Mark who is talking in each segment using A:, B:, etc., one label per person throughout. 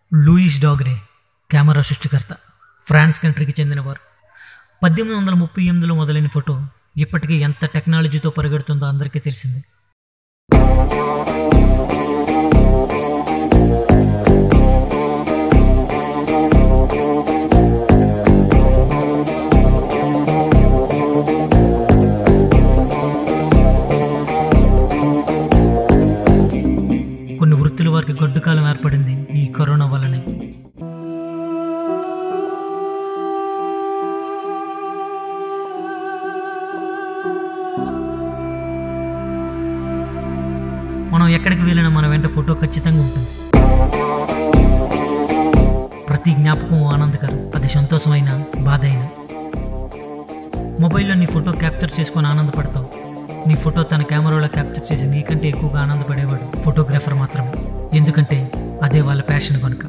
A: Louis Daguerre camera సృష్టికర్త France కంట్రీకి చెందినవారు పద్దెనిమిది వందల ముప్పై ఎనిమిదిలో మొదలైన ఫోటో ఇప్పటికీ ఎంత టెక్నాలజీతో పరిగెడుతుందో అందరికీ తెలిసిందే కొన్ని వృత్తుల వారికి గడ్డు కాలం ఏర్పడింది ఈ కరోనా వల్లనే మనం ఎక్కడికి వెళ్ళినా మన వెంట ఫోటో ఖచ్చితంగా ఉంటుంది ప్రతి జ్ఞాపకం ఆనందకరం అది సంతోషమైన బాధ అయినా మొబైల్లో నీ ఫోటో క్యాప్చర్ చేసుకొని ఆనందపడతావు నీ ఫోటో తన కెమెరాలో క్యాప్చర్ చేసి నీకంటే ఎక్కువగా ఆనందపడేవాడు ఫోటోగ్రాఫర్ మాత్రమే ఎందుకంటే అదే వాళ్ళ ప్యాషన్ కనుక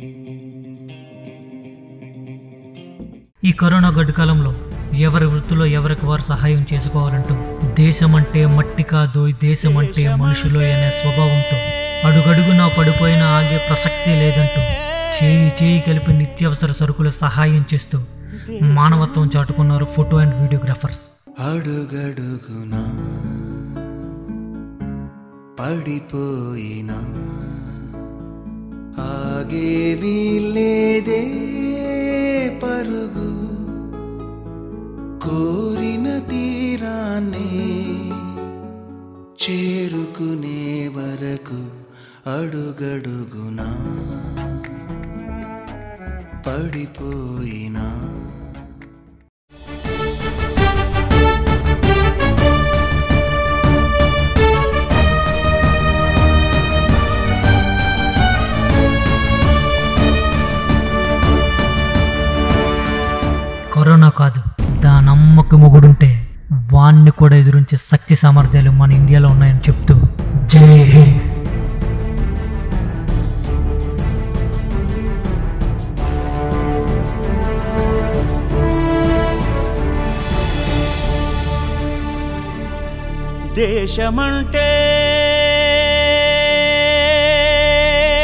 A: ఈ కరోనా గడ్డు కాలంలో ఎవరి వృత్తిలో ఎవరికి వారు సహాయం చేసుకోవాలంటూ దేశం అంటే మట్టి కాదు దేశం అంటే మనుషులు అనే స్వభావంతో అడుగడుగునా పడిపోయిన ఆగే ప్రసక్తి లేదంటూ చేయి చేయి కలిపి నిత్యావసర సరుకుల సహాయం చేస్తూ మానవత్వం చాటుకున్నారు ఫోటో అండ్ వీడియోగ్రాఫర్స్
B: అడుగడుగునా పడిపోయినా ఆగేవి లేదే పరుగు కోరిన తీరాన్ని చేరుకునే వరకు అడుగడుగునా పడిపోయినా
A: కరోనా కాదు దాని అమ్మకి మొగుడుంటే వాణ్ణి కూడా ఎదురించే శక్తి సామర్థ్యాలు మన ఇండియాలో ఉన్నాయని చెప్తూ జై హింద్
C: దేశమంటే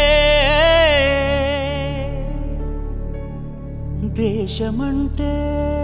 C: దేశమంటే